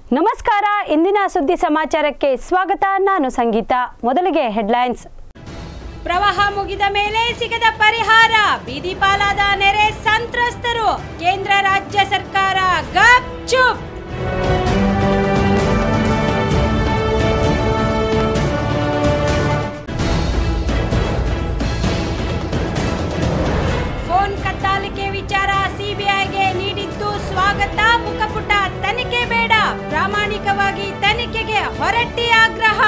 ನಮಸ್ಕಾರ ಇಂದಿನ ಸುದ್ದಿ ಸಮಾಚಾರಕ್ಕೆ ಸ್ವಾಗತ ನಾನು ಸಂಗೀತ ಮೊದಲಿಗೆ ಹೆಡ್ಲೈನ್ಸ್ ಪ್ರವಾಹ ಮುಗಿದ ಮೇಲೆ ಸಿಗದ ಪರಿಹಾರ ಬೀದಿ ಪಾಲಾದ ನೆರೆ ಸಂತ್ರಸ್ತರು ಕೇಂದ್ರ ರಾಜ್ಯ ಸರ್ಕಾರ ಗಪ್ ಚುಪ್ ಫೋನ್ ಕದ್ದಾಲಿಕೆ ವಿಚಾರ ಸಿಬಿಐಗೆ ನೀಡಿದ್ದು ಸ್ವಾಗತ ಮುಖಪುಟ ತನಿಖೆ ಬೇಡ ಪ್ರಾಮಾಣಿಕವಾಗಿ ತನಿಖೆಗೆ ಹೊರಟ್ಟಿ ಆಗ್ರಹ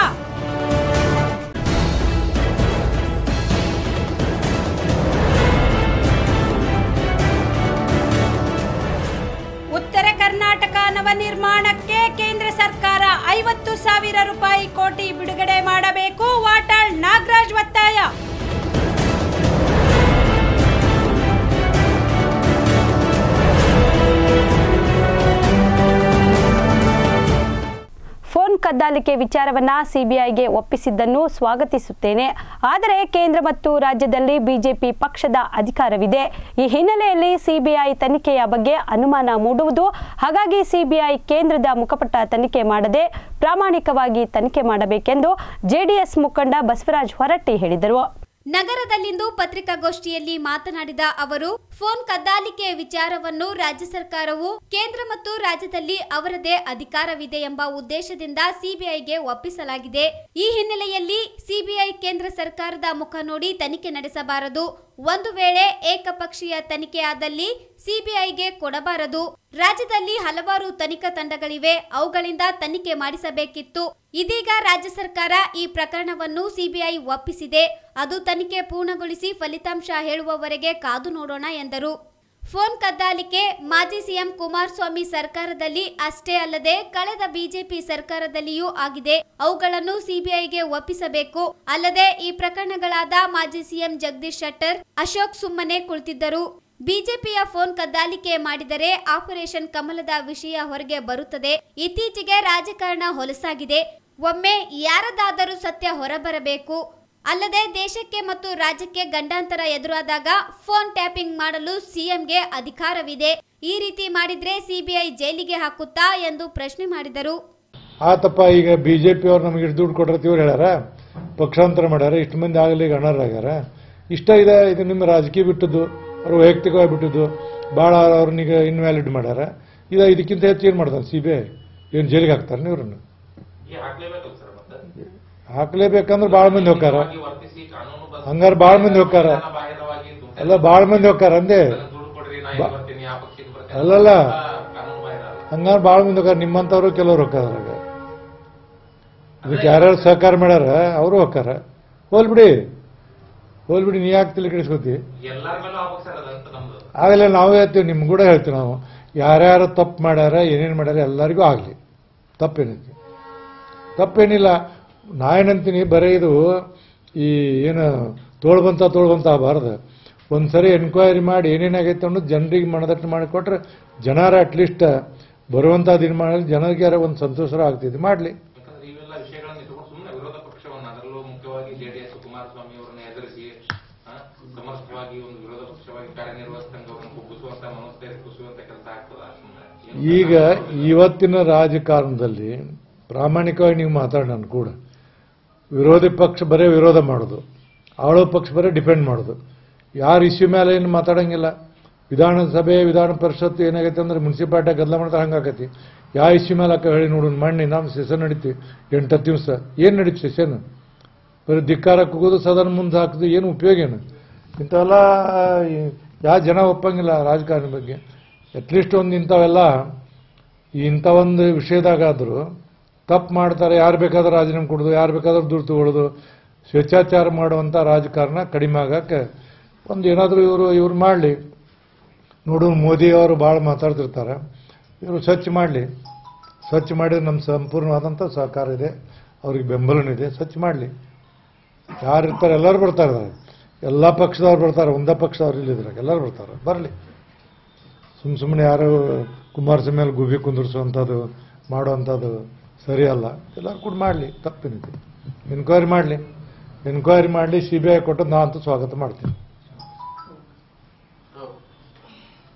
ಉತ್ತರ ಕರ್ನಾಟಕ ನವನಿರ್ಮಾಣಕ್ಕೆ ಕೇಂದ್ರ ಸರ್ಕಾರ ಐವತ್ತು ಸಾವಿರ ರೂಪಾಯಿ ಕೋಟಿ ಬಿಡುಗಡೆ ಮಾಡಬೇಕು ವಾಟಾಳ್ ನಾಗರಾಜ್ ಒತ್ತಾಯ ಫೋನ್ ಕದ್ದಾಲಿಕೆ ವಿಚಾರವನ್ನ ಸಿಬಿಐಗೆ ಒಪ್ಪಿಸಿದ್ದನ್ನು ಸ್ವಾಗತಿಸುತ್ತೇನೆ ಆದರೆ ಕೇಂದ್ರ ಮತ್ತು ರಾಜ್ಯದಲ್ಲಿ ಬಿಜೆಪಿ ಪಕ್ಷದ ಅಧಿಕಾರವಿದೆ ಈ ಹಿನ್ನೆಲೆಯಲ್ಲಿ ಸಿಬಿಐ ತನಿಖೆಯ ಬಗ್ಗೆ ಅನುಮಾನ ಮೂಡುವುದು ಹಾಗಾಗಿ ಸಿಬಿಐ ಕೇಂದ್ರದ ಮುಖಪಟ್ಟ ತನಿಖೆ ಮಾಡದೆ ಪ್ರಾಮಾಣಿಕವಾಗಿ ತನಿಖೆ ಮಾಡಬೇಕೆಂದು ಜೆಡಿಎಸ್ ಮುಖಂಡ ಬಸವರಾಜ್ ಹೊರಟ್ಟಿ ಹೇಳಿದರು ನಗರದಲ್ಲಿಂದು ಪತ್ರಿಕಾಗೋಷ್ಠಿಯಲ್ಲಿ ಮಾತನಾಡಿದ ಅವರು ಫೋನ್ ಕದ್ದಾಲಿಕೆ ವಿಚಾರವನ್ನು ರಾಜ್ಯ ಸರ್ಕಾರವು ಕೇಂದ್ರ ಮತ್ತು ರಾಜ್ಯದಲ್ಲಿ ಅವರದೇ ಅಧಿಕಾರವಿದೆ ಎಂಬ ಉದ್ದೇಶದಿಂದ ಸಿಬಿಐಗೆ ಒಪ್ಪಿಸಲಾಗಿದೆ ಈ ಹಿನ್ನೆಲೆಯಲ್ಲಿ ಸಿಬಿಐ ಕೇಂದ್ರ ಸರ್ಕಾರದ ಮುಖ ನೋಡಿ ತನಿಖೆ ನಡೆಸಬಾರದು ಒಂದು ವೇಳೆ ಏಕಪಕ್ಷೀಯ ತನಿಖೆ ಆದಲ್ಲಿ ಸಿಬಿಐಗೆ ಕೊಡಬಾರದು ರಾಜ್ಯದಲ್ಲಿ ಹಲವಾರು ತನಿಖಾ ತಂಡಗಳಿವೆ ಅವುಗಳಿಂದ ತನಿಖೆ ಮಾಡಿಸಬೇಕಿತ್ತು ಇದೀಗ ರಾಜ್ಯ ಸರ್ಕಾರ ಈ ಪ್ರಕರಣವನ್ನು ಸಿಬಿಐ ಒಪ್ಪಿಸಿದೆ ಅದು ತನಿಖೆ ಪೂರ್ಣಗೊಳಿಸಿ ಫಲಿತಾಂಶ ಹೇಳುವವರೆಗೆ ಕಾದು ನೋಡೋಣ ಎಂದರು ಫೋನ್ ಕದ್ದಾಲಿಕೆ ಮಾಜಿ ಸಿಎಂ ಕುಮಾರಸ್ವಾಮಿ ಸರ್ಕಾರದಲ್ಲಿ ಅಷ್ಟೇ ಅಲ್ಲದೆ ಕಳೆದ ಬಿಜೆಪಿ ಸರ್ಕಾರದಲ್ಲಿಯೂ ಆಗಿದೆ ಅವುಗಳನ್ನು ಸಿಬಿಐಗೆ ಒಪ್ಪಿಸಬೇಕು ಅಲ್ಲದೆ ಈ ಪ್ರಕರಣಗಳಾದ ಮಾಜಿ ಸಿಎಂ ಜಗದೀಶ್ ಶೆಟ್ಟರ್ ಅಶೋಕ್ ಸುಮ್ಮನೆ ಕುಳಿತಿದ್ದರು ಬಿಜೆಪಿಯ ಫೋನ್ ಕದ್ದಾಲಿಕೆ ಮಾಡಿದರೆ ಆಪರೇಷನ್ ಕಮಲದ ವಿಷಯ ಹೊರಗೆ ಬರುತ್ತದೆ ಇತ್ತೀಚೆಗೆ ರಾಜಕಾರಣ ಹೊಲಸಾಗಿದೆ ಒಮ್ಮೆ ಯಾರದಾದರೂ ಸತ್ಯ ಹೊರಬರಬೇಕು ಅಲ್ಲದೆ ದೇಶಕ್ಕೆ ಮತ್ತು ರಾಜ್ಯಕ್ಕೆ ಗಂಡಾಂತರ ಎದುರಾದಾಗ ಫೋನ್ ಟ್ಯಾಪಿಂಗ್ ಮಾಡಲು ಸಿಎಂಗೆ ಅಧಿಕಾರವಿದೆ ಈ ರೀತಿ ಮಾಡಿದ್ರೆ ಸಿಬಿಐ ಜೈಲಿಗೆ ಹಾಕುತ್ತಾ ಎಂದು ಪ್ರಶ್ನೆ ಮಾಡಿದರು ಆತಪ್ಪ ಈಗ ಬಿ ಜೆ ಪಿ ಅವ್ರು ನಮಗೆ ಇಷ್ಟು ದುಡ್ಡು ಕೊಟ್ಟಿರ್ತೀವಿ ಇವ್ರು ಹೇಳ್ಯಾರ ಪಕ್ಷಾಂತರ ಮಾಡ್ಯಾರ ಇಷ್ಟು ಮಂದಿ ಆಗಲಿ ಈಗ ಅಣ್ಣರಾಗ್ಯಾರ ಇಷ್ಟ ಇದೆ ಇದು ನಿಮ್ಮ ರಾಜಕೀಯ ಬಿಟ್ಟದ್ದು ಅವ್ರು ವೈಯಕ್ತಿಕವಾಗಿ ಬಿಟ್ಟದ್ದು ಭಾಳ ಅವ್ರನ್ನೀಗ ಇನ್ವ್ಯಾಲಿಡ್ ಮಾಡ್ಯಾರ ಇದು ಇದಕ್ಕಿಂತ ಹೆಚ್ಚು ಏನು ಮಾಡ್ತಾರೆ ಸಿ ಬಿ ಐ ಏನು ಜೈಲಿಗೆ ಹಾಕ್ತಾರೆ ಇವ್ರನ್ನ ಈ ಹಾಕ್ಲೇಬೇಕಲ್ಲ ಸರ್ ಮತ್ತೆ ಹಾಕ್ಲೇಬೇಕಂದ್ರೆ ಭಾಳ ಮಂದಿ ಹೋಗ್ತಾರ ಆಗಿ ವರ್ತಿಸಿ ಕಾನೂನು ಹಂಗಾರೆ ಭಾಳ ಮಂದಿ ಹೋಗ್ತಾರ ಬಾಹಿರವಾಗಿ ದುಡ್ಡು ಎಲ್ಲ ಭಾಳ ಮಂದಿ ಹೋಗ್ತಾರ ಅಂದೆ ದುಡ್ಡು ಕೊಡ್ರಿ ನಾ ಇಲ್ಲಿ ಬರ್ತೀನಿ ಆ ಪಕ್ಷಕ್ಕೆ ಬರ್ತೀನಿ ಅಲ್ಲಲ್ಲ ಕಾನೂನು ಬಾಹಿರ ಅಲ್ಲ. ಹಂಗಾರೆ ಭಾಳ ಮಂದಿ ಹೋಗ್ತಾರ ನಿಮ್ಮಂಥವ್ರು ಕೆಲವ್ರು ಹೋಗ್ತಾರ ಅದ್ರಾಗ ಇದಕ್ಕೆ ಯಾರ್ಯಾರು ಸಹಕಾರ ಮಾಡ್ಯಾರ ಅವರು ಹೋಗ್ತಾರ ಹೋಲ್ಬಿಡಿ ಹೋಲ್ಬಿಡಿ ನೀ ಯಾಕೆ ತಲೆ ಕೆಡಿಸ್ಕೋತಿ ಎಲ್ಲಾರ ಮೇಲೂ ಆಗ್ಬೇಕು ಸರ್ ಅದಂತ ನಮ್ದು ಆಗಲೇ ನಾವು ಹೇಳ್ತೀವಿ ನಿಮ್ಗೆ ಕೂಡ ಹೇಳ್ತೀವಿ ನಾವು ಯಾರ್ಯಾರು ತಪ್ಪು ಮಾಡ್ಯಾರ ಏನೇನು ಮಾಡ್ಯಾರ ಎಲ್ಲರಿಗೂ ಆಗಲಿ ತಪ್ಪೇನೈತಿ ತಪ್ಪೇನಿಲ್ಲ ನಾ ಏನಂತೀನಿ ಬರೀ ಇದು ಈ ಏನು ತೋಳ್ಬಂತ ತೋಳ್ಬಂತ ಆಗಬಾರ್ದು ಒಂದು ಸರಿ ಎನ್ಕ್ವೈರಿ ಮಾಡಿ ಏನೇನಾಗೈತೆ ಅನ್ನೋದು ಜನರಿಗೆ ಮನದಟ್ಟು ಮಾಡಿಕೊಟ್ರೆ ಜನರ ಅಟ್ಲೀಸ್ಟ್ ಬರುವಂಥ ದಿನ ಮಾಡಿ ಜನರಿಗೆ ಯಾರ ಒಂದು ಸಂತೋಷ ಆಗ್ತಿದೆ ಮಾಡಲಿ ಯಾಕಂದ್ರೆ ಇವೆಲ್ಲ ವಿಷಯಗಳನ್ನ ಇಟ್ಕೊಂಡು ಸುಮ್ಮನೆ ವಿರೋಧ ಪಕ್ಷವನ್ನ ಅದರಲ್ಲೂ ಮುಖ್ಯವಾಗಿ ಜೆಡಿಎಸ್ ಕುಮಾರಸ್ವಾಮಿ ಅವರನ್ನ ಎದುರಿಸಿ ಆ, ಸಮರ್ಥವಾಗಿ ಒಂದು ವಿರೋಧ ಪಕ್ಷವಾಗಿ ಕಾರ್ಯನಿರ್ವಹಿಸಿದಂಗ ಅವ್ರನ್ನ ಕುಗ್ಗಿಸುವಂತ ಮನಸ್ಥೈರ್ಯ ಕುಸಿಯುವಂತ ಕೆಲಸ ಆಗ್ತದ ಸುಮ್ಮನೆ ಈಗ ಇವತ್ತಿನ ರಾಜಕಾರಣದಲ್ಲಿ ಪ್ರಾಮಾಣಿಕವಾಗಿ ನೀವು ಮಾತಾಡಿ ನಾನು ಕೂಡ ವಿರೋಧಿ ಪಕ್ಷ ಬರೀ ವಿರೋಧ ಮಾಡೋದು ಆಳೋ ಪಕ್ಷ ಬರೀ ಡಿಪೆಂಡ್ ಮಾಡೋದು ಯಾರು ಇಶ್ಯೂ ಮೇಲೆ ಏನು ಮಾತಾಡಂಗಿಲ್ಲ ವಿಧಾನಸಭೆ ವಿಧಾನ ಪರಿಷತ್ ಏನಾಗೈತೆ ಅಂದ್ರೆ ಮುನ್ಸಿಪಾಲ್ಟಿ ಗದ್ದಲ ಮಾಡ್ತಾರೆ ಹಂಗಾಕೈತಿ ಯಾವ ಇಶ್ಯೂ ಮೇಲೆ ಹಾಕ ಹೇಳಿ ನೋಡೋಣ ಮಣ್ಣಿ ನಮ್ಮ ಸೆಷನ್ ನಡೀತಿ ಎಂಟು ಹತ್ತು ದಿವಸ ಏನು ನಡೀತು ಸೆಷನ್ ಬರೀ ಧಿಕ್ಕಾರ ಕೂಗೋದು ಸದನ ಮುಂದೆ ಹಾಕೋದು ಏನು ಉಪಯೋಗ ಏನು ಇಂಥವೆಲ್ಲ ಯಾವ ಜನ ಒಪ್ಪಂಗಿಲ್ಲ ರಾಜಕಾರಣ ಬಗ್ಗೆ ಅಟ್ಲೀಸ್ಟ್ ಒಂದು ಇಂಥವೆಲ್ಲ ಈ ಇಂಥ ಒಂದು ವಿಷಯದಾಗಾದರೂ ತಪ್ಪು ಮಾಡ್ತಾರೆ ಯಾರು ಬೇಕಾದ್ರೂ ರಾಜೀನಾಮೆ ಕೊಡೋದು ಯಾರು ಬೇಕಾದ್ರೂ ದುಡ್ಡು ತಗೊಳ್ಳೋದು ಸ್ವೇಚ್ಛಾಚಾರ ಮಾಡುವಂಥ ರಾಜಕಾರಣ ಕಡಿಮೆ ಆಗಕ್ಕೆ ಒಂದು ಏನಾದರೂ ಇವರು ಇವ್ರು ಮಾಡಲಿ ನೋಡು ಮೋದಿ ಅವರು ಭಾಳ ಮಾತಾಡ್ತಿರ್ತಾರೆ ಇವರು ಸ್ವಚ್ಛ ಮಾಡಲಿ ಸ್ವಚ್ಛ ಮಾಡಿದ್ರೆ ನಮ್ಮ ಸಂಪೂರ್ಣವಾದಂಥ ಸಹಕಾರ ಇದೆ ಅವ್ರಿಗೆ ಬೆಂಬಲನೂ ಇದೆ ಸ್ವಚ್ಛ ಮಾಡಲಿ ಯಾರು ಇರ್ತಾರೆ ಎಲ್ಲರೂ ಬರ್ತಾರೆ ಅದ್ರಾಗ. ಎಲ್ಲ ಪಕ್ಷದವ್ರು ಬರ್ತಾರೆ ಒಂದೇ ಪಕ್ಷದವ್ರು ಇಲ್ಲಿದ್ರಾಗ ಎಲ್ಲರೂ ಬರ್ತಾರೆ ಬರಲಿ ಸುಮ್ಮ ಸುಮ್ಮನೆ ಯಾರು ಕುಮಾರಸ್ವಾಮಿ ಮೇಲೆ ಗುಬಿ ಕುಂದಿರಿಸುವಂಥದ್ದು ಮಾಡುವಂಥದ್ದು ಸರಿ ಅಲ್ಲ ಎಲ್ಲರೂ ಕೂಡ ಮಾಡಲಿ ತಪ್ಪೇನಿದೆ ಎನ್ಕ್ವೈರಿ ಮಾಡಲಿ ಎನ್ಕ್ವೈರಿ ಮಾಡಲಿ ಸಿ ಬಿ ಐ ಕೊಟ್ಟು ನಾ ಅಂತೂ ಸ್ವಾಗತ ಮಾಡ್ತೀನಿ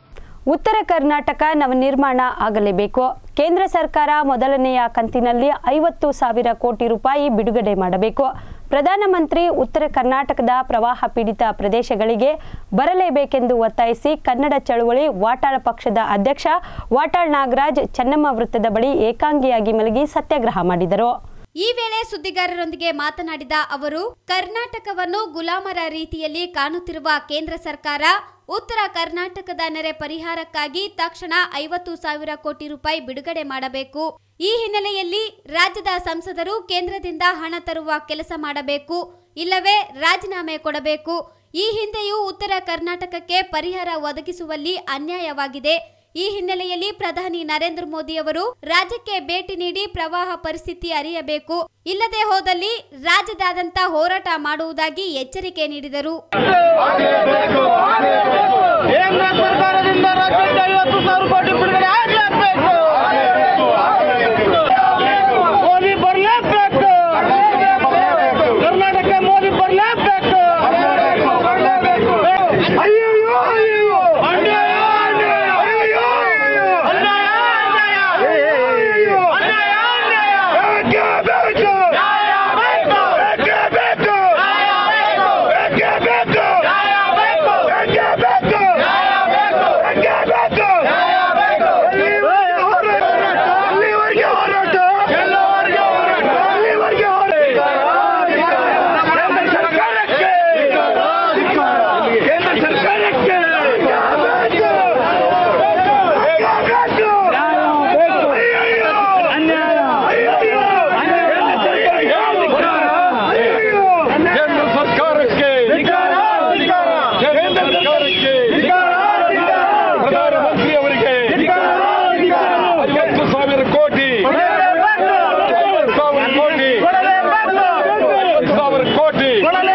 ಉತ್ತರ ಕರ್ನಾಟಕ ನವನಿರ್ಮಾಣ ಆಗಲೇಬೇಕು ಕೇಂದ್ರ ಸರ್ಕಾರ ಮೊದಲನೆಯ ಕಂತಿನಲ್ಲಿ ಐವತ್ತು ಸಾವಿರ ಕೋಟಿ ರೂಪಾಯಿ ಬಿಡುಗಡೆ ಮಾಡಬೇಕು ಪ್ರಧಾನಮಂತ್ರಿ ಉತ್ತರ ಕರ್ನಾಟಕದ ಪ್ರವಾಹ ಪೀಡಿತ ಪ್ರದೇಶಗಳಿಗೆ ಬರಲೇಬೇಕೆಂದು ಒತ್ತಾಯಿಸಿ ಕನ್ನಡ ಚಳುವಳಿ ವಾಟಾಳ್ ಪಕ್ಷದ ಅಧ್ಯಕ್ಷ ವಾಟಾಳ್ ನಾಗರಾಜ್ ಚೆನ್ನಮ್ಮ ವೃತ್ತದ ಬಳಿ ಏಕಾಂಗಿಯಾಗಿ ಮಲಗಿ ಸತ್ಯಾಗ್ರಹ ಮಾಡಿದರು ಈ ವೇಳೆ ಸುದ್ದಿಗಾರರೊಂದಿಗೆ ಮಾತನಾಡಿದ ಅವರು ಕರ್ನಾಟಕವನ್ನು ಗುಲಾಮರ ರೀತಿಯಲ್ಲಿ ಕಾಣುತ್ತಿರುವ ಕೇಂದ್ರ ಸರ್ಕಾರ ಉತ್ತರ ಕರ್ನಾಟಕದ ನೆರೆ ಪರಿಹಾರಕ್ಕಾಗಿ ತಕ್ಷಣ ಐವತ್ತು ಸಾವಿರ ಕೋಟಿ ರೂಪಾಯಿ ಬಿಡುಗಡೆ ಮಾಡಬೇಕು ಈ ಹಿನ್ನೆಲೆಯಲ್ಲಿ ರಾಜ್ಯದ ಸಂಸದರು ಕೇಂದ್ರದಿಂದ ಹಣ ತರುವ ಕೆಲಸ ಮಾಡಬೇಕು ಇಲ್ಲವೇ ರಾಜೀನಾಮೆ ಕೊಡಬೇಕು ಈ ಹಿಂದೆಯೂ ಉತ್ತರ ಕರ್ನಾಟಕಕ್ಕೆ ಪರಿಹಾರ ಒದಗಿಸುವಲ್ಲಿ ಅನ್ಯಾಯವಾಗಿದೆ ಈ ಹಿನ್ನೆಲೆಯಲ್ಲಿ ಪ್ರಧಾನಿ ನರೇಂದ್ರ ಮೋದಿ ಅವರು ರಾಜ್ಯಕ್ಕೆ ಭೇಟಿ ನೀಡಿ ಪ್ರವಾಹ ಪರಿಸ್ಥಿತಿ ಅರಿಯಬೇಕು ಇಲ್ಲದೆ ಹೋದಲ್ಲಿ ರಾಜ್ಯದಾದ್ಯಂತ ಹೋರಾಟ ಮಾಡುವುದಾಗಿ ಎಚ್ಚರಿಕೆ ನೀಡಿದರು ಕೇಂದ್ರ ಸರ್ಕಾರದಿಂದ ರಾಜ್ಯಕ್ಕೆ ಐವತ್ತು ಸಾವಿರ ಕೋಟಿ ಬಿಡುಗಡೆ ಆಗಲೇಬೇಕು ಮೋದಿ ಬರಲೇಬೇಕು ಕರ್ನಾಟಕ ಮೋದಿ ಬರಲೇಬೇಕು ಅಯ್ಯೋ ಅಯ್ಯೋ ಅನ್ಯಾಯ ಅನ್ಯಾಯ ಅಯ್ಯೋ ಅನ್ಯಾಯ ಅನ್ಯಾಯ ಅಯ್ಯೋ ಅನ್ಯಾಯ ಅನ್ಯಾಯ ಬೇಕೇ ಬೇಕು ನ್ಯಾಯ ಬೇಕು ಬೇಕೇ ಬೇಕು ನ್ಯಾಯ ಬೇಕು ಬೇಕೇ ಬೇಕು ನ್ಯಾಯ ಬೇಕು ಬೇಕೇ ಬೇಕು ನ್ಯಾಯ ಬೇಕು ಬೇಕೇ ಬೇಕು ನ್ಯಾಯ ಬೇಕು ಅಲ್ಲಿವರೆಗೆ ಹೋರಾಟ ಅಲ್ಲಿವರೆಗೆ ಹೋರಾಟ ಎಲ್ಲವರೆಗೆ ಹೋರಾಟ ಅಲ್ಲಿವರೆಗೆ ಹೋರಾಟ ಕೇಂದ್ರ ಸರ್ಕಾರಕ್ಕೆ ಕೇಂದ್ರ ಸರ್ಕಾರಕ್ಕೆ ಕೇಂದ್ರ ಸರ್ಕಾರಕ್ಕೆ ಕೇಂದ್ರ ಸರ್ಕಾರಕ್ಕೆ ಪ್ರಧಾನಮಂತ್ರಿ ಅವರಿಗೆ ಐವತ್ತು ಸಾವಿರ ಕೋಟಿ ಐವತ್ತು ಸಾವಿರ ಕೋಟಿ ಐವತ್ತು ಸಾವಿರ ಕೋಟಿ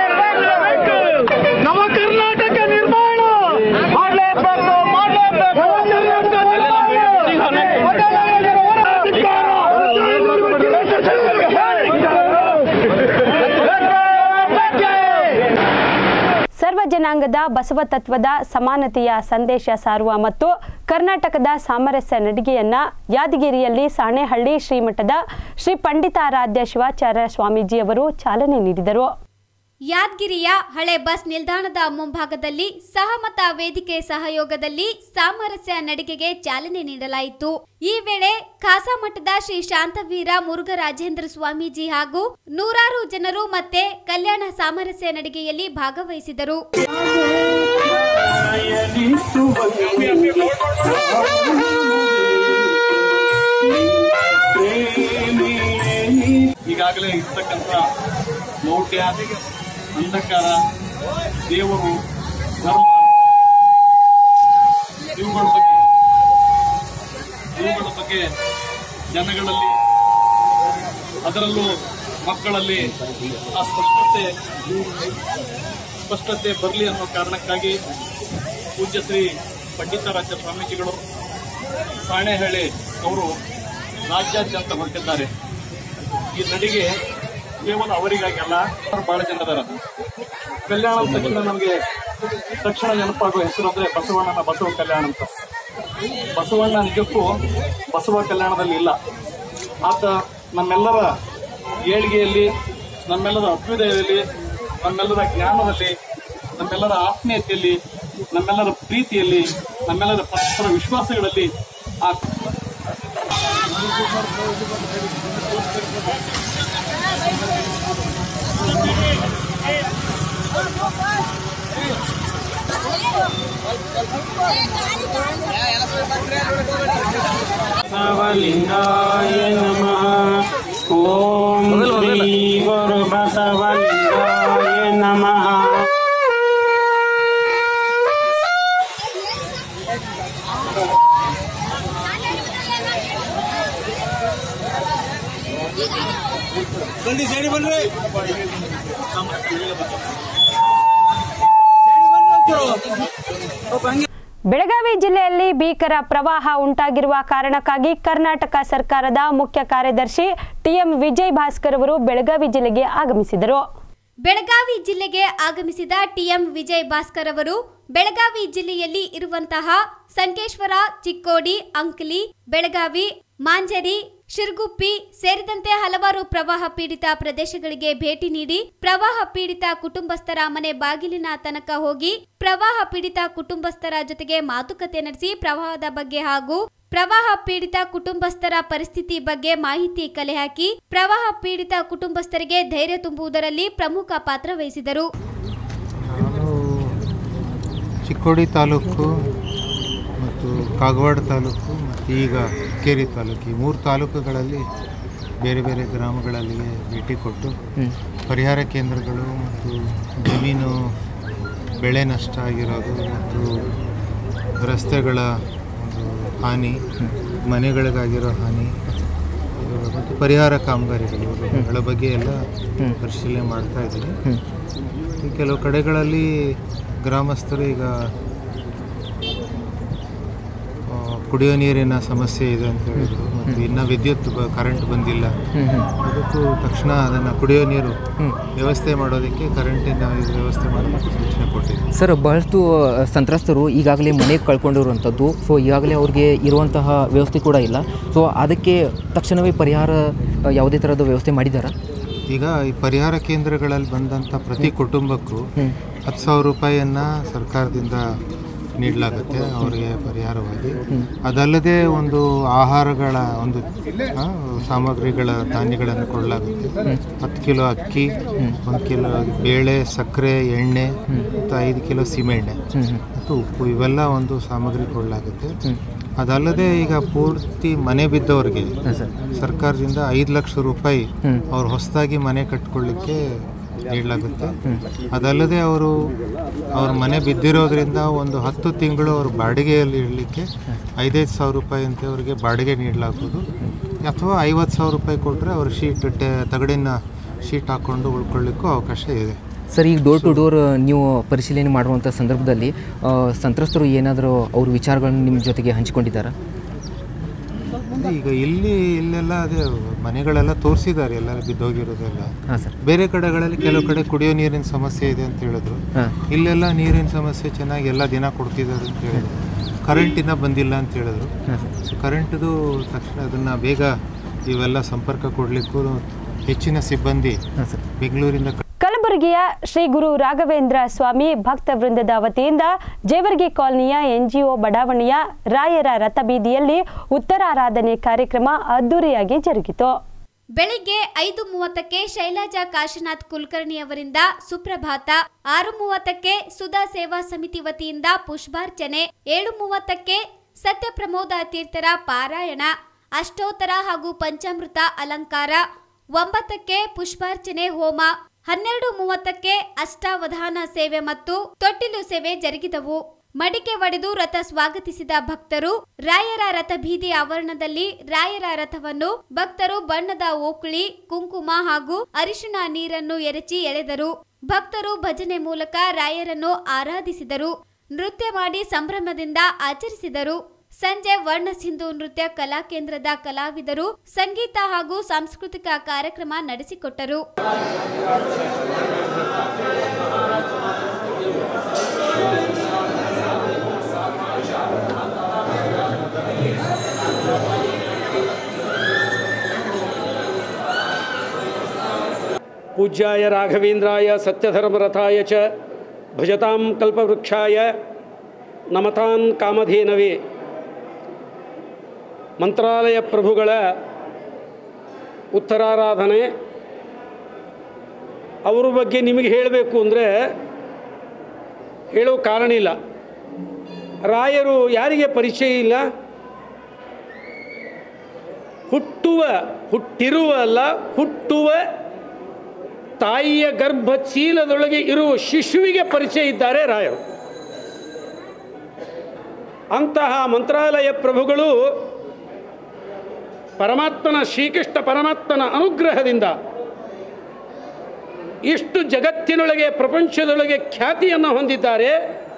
ನವ ಕರ್ನಾಟಕ ನಿರ್ಮಾಣ ಮಾಡಲೇಬೇಕು ಮಾಡಲೇಬೇಕು ಸರ್ವ ಜನಾಂಗದ ಬಸವ ತತ್ವದ ಸಮಾನತೆಯ ಸಂದೇಶ ಸಾರುವ ಮತ್ತು ಕರ್ನಾಟಕದ ಸಾಮರಸ್ಯ ನಡಿಗೆಯನ್ನ ಯಾದಗಿರಿಯಲ್ಲಿ ಸಾಣೆಹಳ್ಳಿ ಶ್ರೀಮಠದ ಶ್ರೀ ಪಂಡಿತಾರಾಧ್ಯ ಶಿವಾಚಾರ್ಯ ಸ್ವಾಮೀಜಿಯವರು ಚಾಲನೆ ನೀಡಿದರು ಯಾದಗಿರಿಯ ಹಳೆ ಬಸ್ ನಿಲ್ದಾಣದ ಮುಂಭಾಗದಲ್ಲಿ ಸಹಮತ ವೇದಿಕೆ ಸಹಯೋಗದಲ್ಲಿ ಸಾಮರಸ್ಯ ನಡಿಗೆಗೆ ಚಾಲನೆ ನೀಡಲಾಯಿತು ಈ ವೇಳೆ ಖಾಸಾಮಠದ ಶ್ರೀ ಶಾಂತವೀರ ಮುರುಘರಾಜೇಂದ್ರ ಸ್ವಾಮೀಜಿ ಹಾಗೂ ನೂರಾರು ಜನರು ಮತ್ತೆ ಕಲ್ಯಾಣ ಸಾಮರಸ್ಯ ನಡಿಗೆಯಲ್ಲಿ ಭಾಗವಹಿಸಿದರು ಈಗಾಗಲೇ ಇರ್ತಕ್ಕಂಥ ಮೌಢ್ಯ ಅಂಧಕಾರ ದೇವರು ಧರ್ಮ ಇವುಗಳ ಬಗ್ಗೆ ಇವುಗಳ ಬಗ್ಗೆ ಜನಗಳಲ್ಲಿ ಅದರಲ್ಲೂ ಮಕ್ಕಳಲ್ಲಿ ಆ ಸ್ಪಷ್ಟತೆ ಸ್ಪಷ್ಟತೆ ಬರಲಿ ಅನ್ನೋ ಕಾರಣಕ್ಕಾಗಿ ಪೂಜ್ಯ ಶ್ರೀ ಪಂಡಿತಾರಾಧ್ಯ ಸ್ವಾಮೀಜಿಗಳು ಸಾಣೆಹಳ್ಳಿ ಅವರು ರಾಜ್ಯಾದ್ಯಂತ ಹೊರಟಿದ್ದಾರೆ ಈ ನಡಿಗೆ ಕೇವಲ ಅವರಿಗಾಗಿ ಅಲ್ಲ ಅವ್ರು ಬಹಳ ಜನ ಅದಾರ ಕಲ್ಯಾಣ ಅಂದ ತಕ್ಷಣ ನಮಗೆ ತಕ್ಷಣ ನೆನಪಾಗುವ ಹೆಸರು ಅಂದ್ರೆ ಬಸವಣ್ಣನ ಬಸವ ಕಲ್ಯಾಣ ಅಂತ ಬಸವಣ್ಣ ನಿಜಕ್ಕೂ ಬಸವ ಕಲ್ಯಾಣದಲ್ಲಿ ಇಲ್ಲ ಆತ ನಮ್ಮೆಲ್ಲರ ಏಳಿಗೆಯಲ್ಲಿ ನಮ್ಮೆಲ್ಲರ ಅಭ್ಯುದಯದಲ್ಲಿ ನಮ್ಮೆಲ್ಲರ ಜ್ಞಾನದಲ್ಲಿ ನಮ್ಮೆಲ್ಲರ ಆತ್ಮೀಯತೆಯಲ್ಲಿ ನಮ್ಮೆಲ್ಲರ ಪ್ರೀತಿಯಲ್ಲಿ ನಮ್ಮೆಲ್ಲರ ಪರಸ್ಪರ ವಿಶ್ವಾಸಗಳಲ್ಲಿ ಆ ಬಸವಲಿಂಗಾಯ ನಮಃ ಓಂ ಶ್ರೀ ಗುರು ಬಸವಲಿಂಗಾಯ ನಮಃ ಬೆಳಗಾವಿ ಜಿಲ್ಲೆಯಲ್ಲಿ ಭೀಕರ ಪ್ರವಾಹ ಉಂಟಾಗಿರುವ ಕಾರಣಕ್ಕಾಗಿ ಕರ್ನಾಟಕ ಸರ್ಕಾರದ ಮುಖ್ಯ ಕಾರ್ಯದರ್ಶಿ ಟಿಎಂ ವಿಜಯ್ ಭಾಸ್ಕರ್ ಅವರು ಬೆಳಗಾವಿ ಜಿಲ್ಲೆಗೆ ಆಗಮಿಸಿದರು ಬೆಳಗಾವಿ ಜಿಲ್ಲೆಗೆ ಆಗಮಿಸಿದ ಟಿಎಂ ವಿಜಯ್ ಭಾಸ್ಕರ್ ಅವರು ಬೆಳಗಾವಿ ಜಿಲ್ಲೆಯಲ್ಲಿ ಇರುವಂತಹ ಸಂಕೇಶ್ವರ ಚಿಕ್ಕೋಡಿ ಅಂಕಲಿ ಬೆಳಗಾವಿ ಮಾಂಜರಿ ಶಿರ್ಗುಪ್ಪಿ ಸೇರಿದಂತೆ ಹಲವಾರು ಪ್ರವಾಹ ಪೀಡಿತ ಪ್ರದೇಶಗಳಿಗೆ ಭೇಟಿ ನೀಡಿ ಪ್ರವಾಹ ಪೀಡಿತ ಕುಟುಂಬಸ್ಥರ ಮನೆ ಬಾಗಿಲಿನ ತನಕ ಹೋಗಿ ಪ್ರವಾಹ ಪೀಡಿತ ಕುಟುಂಬಸ್ಥರ ಜೊತೆಗೆ ಮಾತುಕತೆ ನಡೆಸಿ ಪ್ರವಾಹದ ಬಗ್ಗೆ ಹಾಗೂ ಪ್ರವಾಹ ಪೀಡಿತ ಕುಟುಂಬಸ್ಥರ ಪರಿಸ್ಥಿತಿ ಬಗ್ಗೆ ಮಾಹಿತಿ ಕಲೆ ಹಾಕಿ ಪ್ರವಾಹ ಪೀಡಿತ ಕುಟುಂಬಸ್ಥರಿಗೆ ಧೈರ್ಯ ತುಂಬುವುದರಲ್ಲಿ ಪ್ರಮುಖ ಪಾತ್ರ ವಹಿಸಿದರು ನಾನು ಚಿಕ್ಕೋಡಿ ತಾಲೂಕು ಮತ್ತು ಕಾಗವಾಡ ತಾಲೂಕು ಮತ್ತು ಈಗ ಕೇರಿ ತಾಲೂಕು ಈ ಮೂರು ತಾಲೂಕುಗಳಲ್ಲಿ ಬೇರೆ ಬೇರೆ ಗ್ರಾಮಗಳಲ್ಲಿ ಭೇಟಿ ಕೊಟ್ಟು ಪರಿಹಾರ ಕೇಂದ್ರಗಳು ಮತ್ತು ಜಮೀನು ಬೆಳೆ ನಷ್ಟ ಆಗಿರೋದು ಮತ್ತು ರಸ್ತೆಗಳ ಒಂದು ಹಾನಿ ಮನೆಗಳಿಗಾಗಿರೋ ಹಾನಿ ಇವುಗಳ ಮತ್ತು ಪರಿಹಾರ ಕಾಮಗಾರಿಗಳು ಇವುಗಳ ಬಗ್ಗೆ ಎಲ್ಲ ಪರಿಶೀಲನೆ ಮಾಡ್ತಾ ಇದ್ದೀನಿ ಈ ಕೆಲವು ಕಡೆಗಳಲ್ಲಿ ಗ್ರಾಮಸ್ಥರು ಈಗ ಆ, ಕುಡಿಯೋ ನೀರಿನ ಸಮಸ್ಯೆ ಇದೆ ಅಂತ ಹೇಳಿದ್ರು ಮತ್ತು ಇನ್ನು ವಿದ್ಯುತ್ ಬ ಕರೆಂಟ್ ಬಂದಿಲ್ಲ ಅದಕ್ಕೂ ತಕ್ಷಣ ಅದನ್ನು ಕುಡಿಯೋ ನೀರು ವ್ಯವಸ್ಥೆ ಮಾಡೋದಕ್ಕೆ ಕರೆಂಟಿನ ಇದು ವ್ಯವಸ್ಥೆ ಮಾಡೋದಕ್ಕೆ ಸೂಚನೆ ಕೊಟ್ಟಿದ್ದೆ ಸರ್ ಬಹಳಷ್ಟು ಸಂತ್ರಸ್ತರು ಈಗಾಗಲೇ ಮನೆ ಕಳ್ಕೊಂಡಿರುವಂಥದ್ದು ಸೊ ಈಗಾಗಲೇ ಅವ್ರಿಗೆ ಇರುವಂತಹ ವ್ಯವಸ್ಥೆ ಕೂಡ ಇಲ್ಲ ಸೊ ಅದಕ್ಕೆ ತಕ್ಷಣವೇ ಪರಿಹಾರ ಆ, ಯಾವುದೇ ಥರದ ವ್ಯವಸ್ಥೆ ಮಾಡಿದ್ದಾರಾ ಈಗ ಈ ಪರಿಹಾರ ಕೇಂದ್ರಗಳಲ್ಲಿ ಬಂದಂಥ ಪ್ರತಿ ಕುಟುಂಬಕ್ಕೂ ಹತ್ತು ಸಾವಿರ ರೂಪಾಯಿಯನ್ನು ಸರ್ಕಾರದಿಂದ ನೀಡಲಾಗುತ್ತೆ ಅವರಿಗೆ ಪರಿಹಾರವಾಗಿ ಅದಲ್ಲದೆ ಒಂದು ಆಹಾರಗಳ ಒಂದು ಆ, ಸಾಮಗ್ರಿಗಳ ಧಾನ್ಯಗಳನ್ನು ಕೊಡಲಾಗುತ್ತೆ ಹತ್ತು ಕಿಲೋ ಅಕ್ಕಿ ಒಂದು ಕಿಲೋ ಬೇಳೆ ಸಕ್ಕರೆ ಎಣ್ಣೆ ಮತ್ತು ಐದು ಕಿಲೋ ಸೀಮೆಎಣ್ಣೆ ಮತ್ತು ಉಪ್ಪು ಇವೆಲ್ಲ ಒಂದು ಸಾಮಗ್ರಿ ಕೊಡಲಾಗುತ್ತೆ ಅದಲ್ಲದೆ ಈಗ ಪೂರ್ತಿ ಮನೆ ಬಿದ್ದವರಿಗೆ ಸರ್ಕಾರದಿಂದ ಐದು ಲಕ್ಷ ರೂಪಾಯಿ ಅವ್ರು ಹೊಸದಾಗಿ ಮನೆ ಕಟ್ಕೊಳ್ಳಿಕ್ಕೆ ನೀಡಲಾಗುತ್ತೆ ಅದಲ್ಲದೆ ಅವರು ಅವ್ರ ಮನೆ ಬಿದ್ದಿರೋದ್ರಿಂದ ಒಂದು ಹತ್ತು ತಿಂಗಳು ಅವ್ರ ಬಾಡಿಗೆಯಲ್ಲಿ ಇರಲಿಕ್ಕೆ ಐದೈದು ಸಾವಿರ ರೂಪಾಯಿ ಅಂತ ಅವರಿಗೆ ಬಾಡಿಗೆ ನೀಡಲಾಗೋದು ಅಥವಾ ಐವತ್ತು ಸಾವಿರ ರೂಪಾಯಿ ಕೊಟ್ಟರೆ ಅವ್ರ ಶೀಟ್ ಟೆ ತಗಡಿನ ಶೀಟ್ ಹಾಕ್ಕೊಂಡು ಉಳ್ಕೊಳ್ಳಿಕ್ಕೂ ಅವಕಾಶ ಇದೆ ಸರ್ ಈಗ ಡೋರ್ ಟು ಡೋರ್ ನೀವು ಪರಿಶೀಲನೆ ಮಾಡುವಂಥ ಸಂದರ್ಭದಲ್ಲಿ ಆ, ಸಂತ್ರಸ್ತರು ಏನಾದರೂ ಅವ್ರ ವಿಚಾರಗಳನ್ನು ನಿಮ್ಮ ಜೊತೆಗೆ ಹಂಚಿಕೊಂಡಿದ್ದಾರಾ ಅದೇ ಈಗ ಇಲ್ಲಿ ಇಲ್ಲೆಲ್ಲ ಅದೇ ಮನೆಗಳೆಲ್ಲ ತೋರಿಸಿದ್ದಾರೆ ಎಲ್ಲ ಬಿದ್ದೋಗಿರೋದೆಲ್ಲ ಹಾಂ ಸರ್ ಬೇರೆ ಕಡೆಗಳಲ್ಲಿ ಕೆಲವು ಕಡೆ ಕುಡಿಯೋ ನೀರಿನ ಸಮಸ್ಯೆ ಇದೆ ಅಂತ ಹೇಳಿದ್ರು ಹಾಂ ಇಲ್ಲೆಲ್ಲ ನೀರಿನ ಸಮಸ್ಯೆ ಚೆನ್ನಾಗಿ ಎಲ್ಲ ದಿನ ಕೊಡ್ತಿದ್ದಾರೆ ಅಂತ ಹೇಳಿದ್ರು ಕರೆಂಟ್ ಇನ್ನೂ ಬಂದಿಲ್ಲ ಅಂತ ಹೇಳಿದ್ರು ಸೊ ಕರೆಂಟ್ದು ತಕ್ಷಣ ಅದನ್ನು ಬೇಗ ಇವೆಲ್ಲ ಸಂಪರ್ಕ ಕೊಡಲಿಕ್ಕೂ ಹೆಚ್ಚಿನ ಸಿಬ್ಬಂದಿ ಬೆಂಗಳೂರಿಂದ ಕಲಬುರಗಿಯ ಶ್ರೀ ಗುರು ರಾಘವೇಂದ್ರ ಸ್ವಾಮಿ ಭಕ್ತ ವೃಂದದ ವತಿಯಿಂದ ಜೇವರ್ಗಿ ಕಾಲನಿಯ ಎನ್ಜಿಒ ಬಡಾವಣೆಯ ರಾಯರ ರಥಬೀದಿಯಲ್ಲಿ ಉತ್ತರಾರಾಧನೆ ಕಾರ್ಯಕ್ರಮ ಅದ್ದೂರಿಯಾಗಿ ಜರುಗಿತು ಬೆಳಿಗ್ಗೆ ಐದು ಮೂವತ್ತಕ್ಕೆ ಶೈಲಜಾ ಕಾಶಿನಾಥ್ ಕುಲಕರ್ಣಿ ಅವರಿಂದ ಸುಪ್ರಭಾತ ಆರು ಮೂವತ್ತಕ್ಕೆ ಸುಧಾ ಸೇವಾ ಸಮಿತಿ ವತಿಯಿಂದ ಪುಷ್ಪಾರ್ಚನೆ ಏಳು ಮೂವತ್ತಕ್ಕೆ ಸತ್ಯಪ್ರಮೋದ ತೀರ್ಥರ ಪಾರಾಯಣ ಅಷ್ಟೋತ್ತರ ಹಾಗೂ ಪಂಚಾಮೃತ ಅಲಂಕಾರ ಒಂಬತ್ತಕ್ಕೆ ಪುಷ್ಪಾರ್ಚನೆ ಹೋಮ ಹನ್ನೆರಡು ಮೂವತ್ತಕ್ಕೆ ಅಷ್ಟಾವಧಾನ ಸೇವೆ ಮತ್ತು ತೊಟ್ಟಿಲು ಸೇವೆ ಜರುಗಿದವು ಮಡಿಕೆ ಒಡೆದು ರಥ ಸ್ವಾಗತಿಸಿದ ಭಕ್ತರು ರಾಯರ ರಥ ಬೀದಿ ಆವರಣದಲ್ಲಿ ರಾಯರ ರಥವನ್ನು ಭಕ್ತರು ಬಣ್ಣದ ಓಕುಳಿ ಕುಂಕುಮ ಹಾಗೂ ಅರಿಶಿಣ ನೀರನ್ನು ಎರಚಿ ಎಳೆದರು ಭಕ್ತರು ಭಜನೆ ಮೂಲಕ ರಾಯರನ್ನು ಆರಾಧಿಸಿದರು ನೃತ್ಯ ಮಾಡಿ ಸಂಭ್ರಮದಿಂದ ಆಚರಿಸಿದರು ಸಂಜೆ ವರ್ಣ ಸಿಂಧು ನೃತ್ಯ ಕಲಾ ಕೇಂದ್ರದ ಕಲಾವಿದರು ಸಂಗೀತ ಹಾಗೂ ಸಾಂಸ್ಕೃತಿಕ ಕಾರ್ಯಕ್ರಮ ನಡೆಸಿಕೊಟ್ಟರು पूज्याय राघवेन्द्राय सत्यधर्मरथाय च भजतां कल्पवृक्षाय ನಮತಾನ್ ಕಾಮಧೇನವೇ ಮಂತ್ರಾಲಯ ಪ್ರಭುಗಳ ಉತ್ತರಾರಾಧನೆ ಅವ್ರ ಬಗ್ಗೆ ನಿಮಗೆ ಹೇಳಬೇಕು ಅಂದರೆ ಹೇಳೋ ಕಾರಣ ಇಲ್ಲ ರಾಯರು ಯಾರಿಗೆ ಪರಿಚಯ ಇಲ್ಲ ಹುಟ್ಟುವ ಹುಟ್ಟಿರುವ ಅಲ್ಲ ಹುಟ್ಟುವ ತಾಯಿಯ ಗರ್ಭ ಚೀಲದೊಳಗೆ ಇರುವ ಶಿಶುವಿಗೆ ಪರಿಚಯ ಇದ್ದಾರೆ ರಾಯರು ಅಂತಹ ಮಂತ್ರಾಲಯ ಪ್ರಭುಗಳು ಪರಮಾತ್ಮನ ಶ್ರೀಕೃಷ್ಣ ಪರಮಾತ್ಮನ ಅನುಗ್ರಹದಿಂದ ಇಷ್ಟು ಜಗತ್ತಿನೊಳಗೆ ಪ್ರಪಂಚದೊಳಗೆ ಖ್ಯಾತಿಯನ್ನು ಹೊಂದಿದ್ದಾರೆ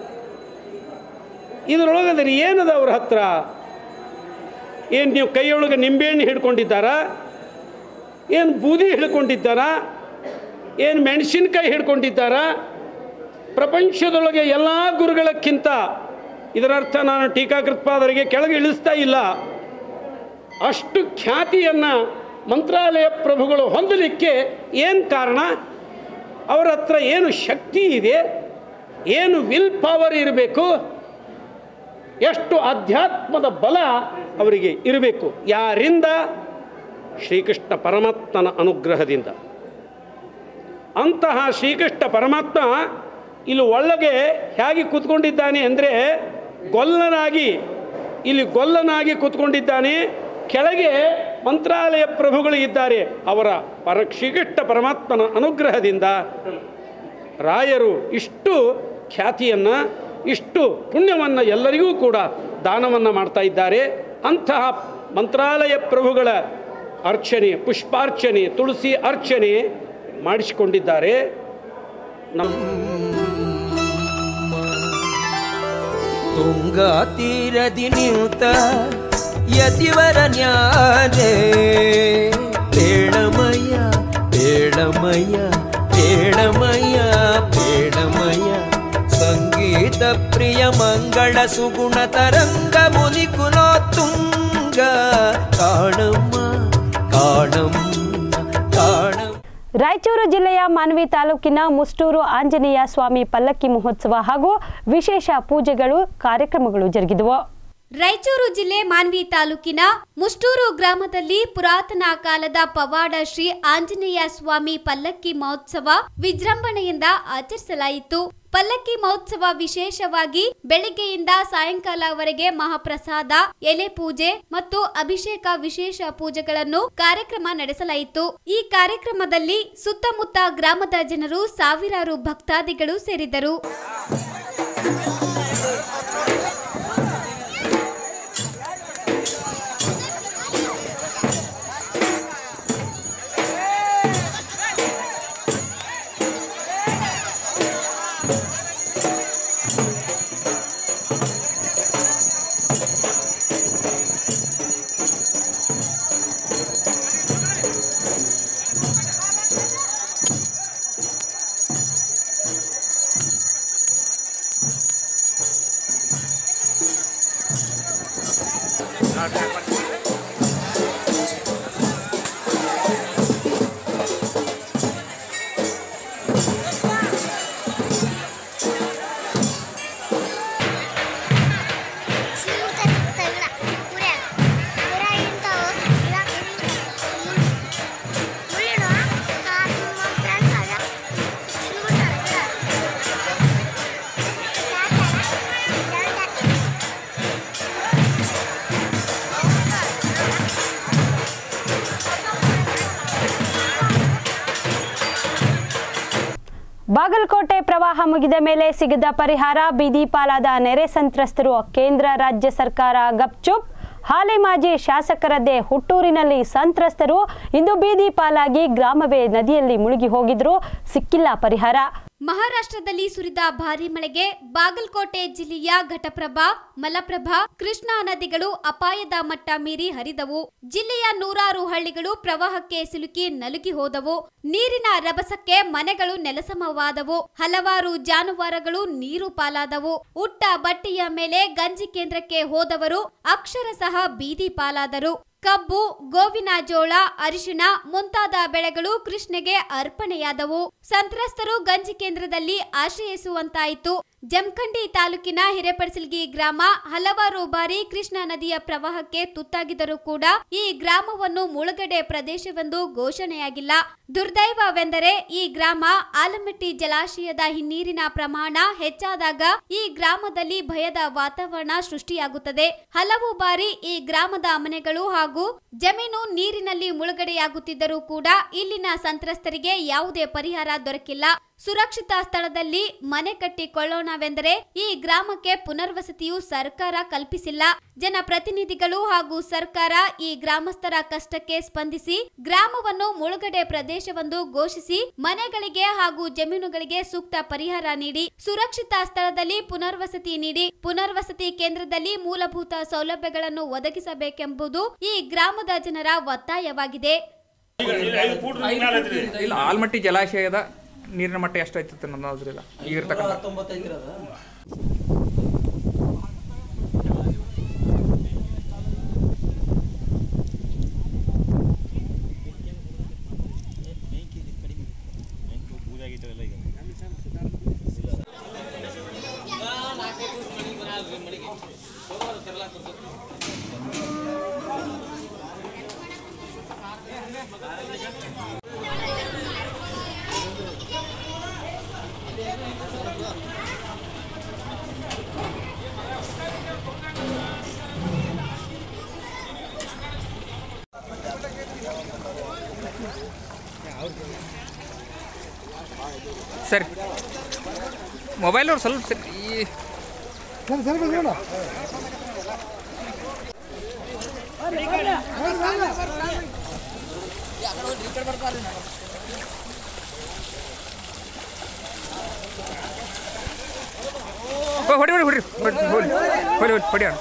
ಇದರೊಳಗದ್ರೆ ಏನದ ಅವ್ರ ಹತ್ರ ಏನು ನೀವು ಕೈಯೊಳಗೆ ನಿಂಬೆಹಣ್ಣು ಹಿಡ್ಕೊಂಡಿದ್ದಾರಾ ಏನು ಬೂದಿ ಹಿಡ್ಕೊಂಡಿದ್ದಾರಾ ಏನು ಮೆಣಸಿನ್ಕಾಯಿ ಹಿಡ್ಕೊಂಡಿದ್ದಾರಾ ಪ್ರಪಂಚದೊಳಗೆ ಎಲ್ಲ ಗುರುಗಳಕ್ಕಿಂತ ಇದರರ್ಥ ನಾನು ಟೀಕಾಕೃತ್ಪಾದರಿಗೆ ಕೆಳಗೆ ಇಳಿಸ್ತಾ ಇಲ್ಲ ಅಷ್ಟು ಖ್ಯಾತಿಯನ್ನು ಮಂತ್ರಾಲಯ ಪ್ರಭುಗಳು ಹೊಂದಲಿಕ್ಕೆ ಏನು ಕಾರಣ ಅವರ ಹತ್ರ ಏನು ಶಕ್ತಿ ಇದೆ ಏನು ವಿಲ್ ಪವರ್ ಇರಬೇಕು ಎಷ್ಟು ಅಧ್ಯಾತ್ಮದ ಬಲ ಅವರಿಗೆ ಇರಬೇಕು ಯಾರಿಂದ ಶ್ರೀಕೃಷ್ಣ ಪರಮಾತ್ಮನ ಅನುಗ್ರಹದಿಂದ ಅಂತಹ ಶ್ರೀಕೃಷ್ಣ ಪರಮಾತ್ಮ ಇಲ್ಲಿ ಒಳಗೆ ಹೇಗೆ ಕೂತ್ಕೊಂಡಿದ್ದಾನೆ ಅಂದರೆ ಗೊಲ್ಲನಾಗಿ ಇಲ್ಲಿ ಗೊಲ್ಲನಾಗಿ ಕೂತ್ಕೊಂಡಿದ್ದಾನೆ ಕೆಳಗೆ ಮಂತ್ರಾಲಯ ಪ್ರಭುಗಳು ಇದ್ದಾರೆ ಅವರ ಪರ ಶ್ರೀಕೃಷ್ಣ ಪರಮಾತ್ಮನ ಅನುಗ್ರಹದಿಂದ ರಾಯರು ಇಷ್ಟು ಖ್ಯಾತಿಯನ್ನು ಇಷ್ಟು ಪುಣ್ಯವನ್ನು ಎಲ್ಲರಿಗೂ ಕೂಡ ದಾನವನ್ನು ಮಾಡ್ತಾ ಇದ್ದಾರೆ ಅಂತಹ ಮಂತ್ರಾಲಯ ಪ್ರಭುಗಳ ಅರ್ಚನೆ ಪುಷ್ಪಾರ್ಚನೆ ತುಳಸಿ ಅರ್ಚನೆ ಮಾಡಿಸಿಕೊಂಡಿದ್ದಾರೆ ನಮ್ಮ ತುಂಗಾ ತೀರದಿ ನಿಂತ ಯತಿವರ ನ್ಯಾನೆ ಬೇಡಮಯ್ಯ ಬೇಡಮಯ್ಯ ಬೇಡಮಯ್ಯ ಬೇಡಮಯ್ಯ ಸಂಗೀತ ಪ್ರಿಯ ಮಂಗಳ ಸುಗುಣ ತರಂಗ ಮುನಿ ಕುಲೋತ್ತುಂಗ ಕಾಣಮ್ಮ ಕಾಣಮ್ಮ ಕಾಣಮ್ಮ ರಾಯಚೂರು ಜಿಲ್ಲೆಯ ಮಾನ್ವಿ ತಾಲೂಕಿನ ಮುಷ್ಟೂರು ಆಂಜನೇಯ ಸ್ವಾಮಿ ಪಲ್ಲಕ್ಕಿ ಮಹೋತ್ಸವ ಹಾಗೂ ವಿಶೇಷ ಪೂಜೆಗಳು ಕಾರ್ಯಕ್ರಮಗಳು ಜರುಗಿದವು ರಾಯಚೂರು ಜಿಲ್ಲೆ ಮಾನ್ವಿ ತಾಲೂಕಿನ ಮುಷ್ಟೂರು ಗ್ರಾಮದಲ್ಲಿ ಪುರಾತನ ಕಾಲದ ಪವಾಡ ಶ್ರೀ ಆಂಜನೇಯ ಸ್ವಾಮಿ ಪಲ್ಲಕ್ಕಿ ಮಹೋತ್ಸವ ವಿಜೃಂಭಣೆಯಿಂದ ಆಚರಿಸಲಾಯಿತು ಪಲ್ಲಕ್ಕಿ ಮಹೋತ್ಸವ ವಿಶೇಷವಾಗಿ ಬೆಳಿಗ್ಗೆಯಿಂದ ಸಾಯಂಕಾಲವರೆಗೆ ಮಹಾಪ್ರಸಾದ ಎಲೆ ಪೂಜೆ ಮತ್ತು ಅಭಿಷೇಕ ವಿಶೇಷ ಪೂಜೆಗಳನ್ನು ಕಾರ್ಯಕ್ರಮ ನಡೆಸಲಾಯಿತು ಈ ಕಾರ್ಯಕ್ರಮದಲ್ಲಿ ಸುತ್ತಮುತ್ತ ಗ್ರಾಮದ ಜನರು ಸಾವಿರಾರು ಭಕ್ತಾದಿಗಳು ಸೇರಿದರು ಬಾಗಲಕೋಟೆ ಪ್ರವಾಹ ಮುಗಿದ ಮೇಲೆ ಸಿಗದ ಪರಿಹಾರ ಬೀದಿ ಪಾಲಾದ ನೆರೆ ಸಂತ್ರಸ್ತರು ಕೇಂದ್ರ ರಾಜ್ಯ ಸರ್ಕಾರ ಗಪ್ಚುಪ್ ಹಾಲಿ ಮಾಜಿ ಶಾಸಕರದ್ದೇ ಹುಟ್ಟೂರಿನಲ್ಲಿ ಸಂತ್ರಸ್ತರು ಇಂದು ಬೀದಿ ಪಾಲಾಗಿ ಗ್ರಾಮವೇ ನದಿಯಲ್ಲಿ ಮುಳುಗಿ ಹೋಗಿದ್ರು ಸಿಕ್ಕಿಲ್ಲ ಪರಿಹಾರ ಮಹಾರಾಷ್ಟ್ರದಲ್ಲಿ ಸುರಿದ ಭಾರಿ ಮಳೆಗೆ ಬಾಗಲಕೋಟೆ ಜಿಲ್ಲೆಯ ಘಟಪ್ರಭಾ ಮಲಪ್ರಭಾ ಕೃಷ್ಣಾ ನದಿಗಳು ಅಪಾಯದ ಮಟ್ಟ ಮೀರಿ ಹರಿದವು ಜಿಲ್ಲೆಯ ನೂರಾರು ಹಳ್ಳಿಗಳು ಪ್ರವಾಹಕ್ಕೆ ಸಿಲುಕಿ ನಲುಗಿ ಹೋದವು ನೀರಿನ ರಭಸಕ್ಕೆ ಮನೆಗಳು ನೆಲಸಮವಾದವು ಹಲವಾರು ಜಾನುವಾರುಗಳು ನೀರು ಪಾಲಾದವು ಉಟ್ಟ ಬಟ್ಟೆಯ ಮೇಲೆ ಗಂಜಿ ಕೇಂದ್ರಕ್ಕೆ ಹೋದವರು ಅಕ್ಷರಶಃ ಬೀದಿ ಪಾಲಾದರು ಕಬ್ಬು ಗೋವಿನ ಜೋಳ ಅರಿಶಿಣ ಮುಂತಾದ ಬೆಳೆಗಳು ಕೃಷ್ಣೆಗೆ ಅರ್ಪಣೆಯಾದವು ಸಂತ್ರಸ್ತರು ಗಂಜಿ ಕೇಂದ್ರದಲ್ಲಿ ಆಶ್ರಯಿಸುವಂತಾಯಿತು ಜಮಖಂಡಿ ತಾಲೂಕಿನ ಹಿರೇಪಡಸಲ್ಗಿ ಗ್ರಾಮ ಹಲವಾರು ಬಾರಿ ಕೃಷ್ಣಾ ನದಿಯ ಪ್ರವಾಹಕ್ಕೆ ತುತ್ತಾಗಿದ್ದರೂ ಕೂಡ ಈ ಗ್ರಾಮವನ್ನು ಮುಳುಗಡೆ ಪ್ರದೇಶವೆಂದು ಘೋಷಣೆಯಾಗಿಲ್ಲ ದುರ್ದೈವವೆಂದರೆ ಈ ಗ್ರಾಮ ಆಲಮಟ್ಟಿ ಜಲಾಶಯದ ಹಿನ್ನೀರಿನ ಪ್ರಮಾಣ ಹೆಚ್ಚಾದಾಗ ಈ ಗ್ರಾಮದಲ್ಲಿ ಭಯದ ವಾತಾವರಣ ಸೃಷ್ಟಿಯಾಗುತ್ತದೆ ಹಲವು ಬಾರಿ ಈ ಗ್ರಾಮದ ಮನೆಗಳು ಹಾಗೂ ಜಮೀನು ನೀರಿನಲ್ಲಿ ಮುಳುಗಡೆಯಾಗುತ್ತಿದ್ದರೂ ಕೂಡ ಇಲ್ಲಿನ ಸಂತ್ರಸ್ತರಿಗೆ ಯಾವುದೇ ಪರಿಹಾರ ದೊರಕಿಲ್ಲ ಸುರಕ್ಷಿತ ಸ್ಥಳದಲ್ಲಿ ಮನೆ ಕಟ್ಟಿಕೊಳ್ಳೋಣವೆಂದರೆ ಈ ಗ್ರಾಮಕ್ಕೆ ಪುನರ್ವಸತಿಯು ಸರ್ಕಾರ ಕಲ್ಪಿಸಿಲ್ಲ ಜನಪ್ರತಿನಿಧಿಗಳು ಹಾಗೂ ಸರ್ಕಾರ ಈ ಗ್ರಾಮಸ್ಥರ ಕಷ್ಟಕ್ಕೆ ಸ್ಪಂದಿಸಿ ಗ್ರಾಮವನ್ನು ಮುಳುಗಡೆ ಪ್ರದೇಶವೆಂದು ಘೋಷಿಸಿ ಮನೆಗಳಿಗೆ ಹಾಗೂ ಜಮೀನುಗಳಿಗೆ ಸೂಕ್ತ ಪರಿಹಾರ ನೀಡಿ ಸುರಕ್ಷಿತ ಸ್ಥಳದಲ್ಲಿ ಪುನರ್ವಸತಿ ನೀಡಿ ಪುನರ್ವಸತಿ ಕೇಂದ್ರದಲ್ಲಿ ಮೂಲಭೂತ ಸೌಲಭ್ಯಗಳನ್ನು ಒದಗಿಸಬೇಕೆಂಬುದು ಈ ಗ್ರಾಮದ ಜನರ ಒತ್ತಾಯವಾಗಿದೆ ಇಲ್ಲ ಆಲ್ಮಟ್ಟಿ ಜಲಾಶಯದ ನೀರಿನ ಮಟ್ಟ ಎಷ್ಟಾಯ್ತು ಅನ್ನೋದು ಅದ್ರಿಲ್ಲ ಈಗ ಇರ್ತಕ್ಕಂಥ ಸರಿ ಮೊಬೈಲ್ ಅವ್ರು ಸ್ವಲ್ಪ ಸರಿ ಈ ಹೋ, ಹೊಡಿ ಹೊಡಿ ಹೊಡಿ ಹೊಡಿ ಹೊಡಿ ಹೊಡಿ ಹೊಡಿ ಹೊಡಿ ಅಣ್ಣ.